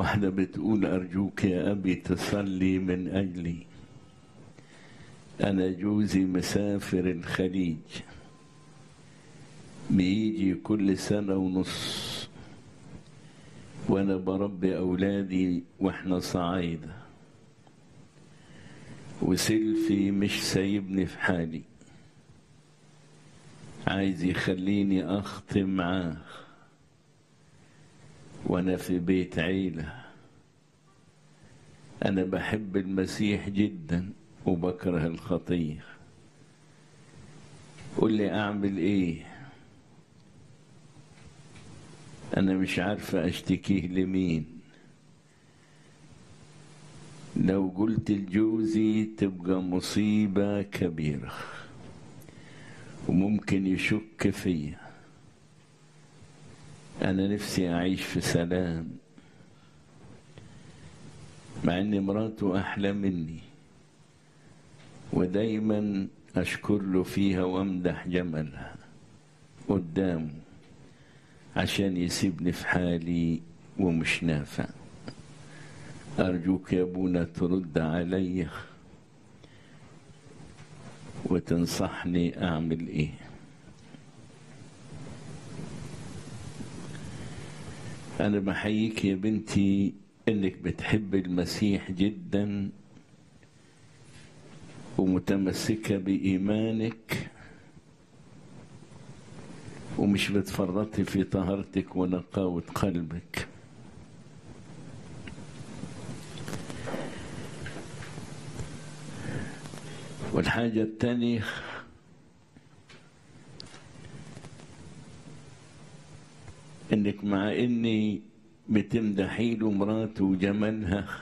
واحدة بتقول أرجوك يا أبي تصلي من أجلي أنا جوزي مسافر الخليج بيجي كل سنة ونص وأنا بربي أولادي وإحنا صعايدة وسلفي مش سايبني في حالي عايز يخليني أخطم معاه وأنا في بيت عيلة أنا بحب المسيح جدا وبكره الخطية قل لي أعمل إيه أنا مش عارفة أشتكيه لمين لو قلت لجوزي تبقى مصيبة كبيرة وممكن يشك فيا أنا نفسي أعيش في سلام مع إن مراته أحلى مني ودايما أشكر له فيها وأمدح جمالها قدامه عشان يسيبني في حالي ومش نافع أرجوك يا أبونا ترد علي وتنصحني أعمل إيه أنا بحييك يا بنتي إنك بتحب المسيح جدا ومتمسكة بإيمانك ومش بتفرطي في طهارتك ونقاوة قلبك والحاجة التانية انك مع اني بتمدحي له مراته وجمالها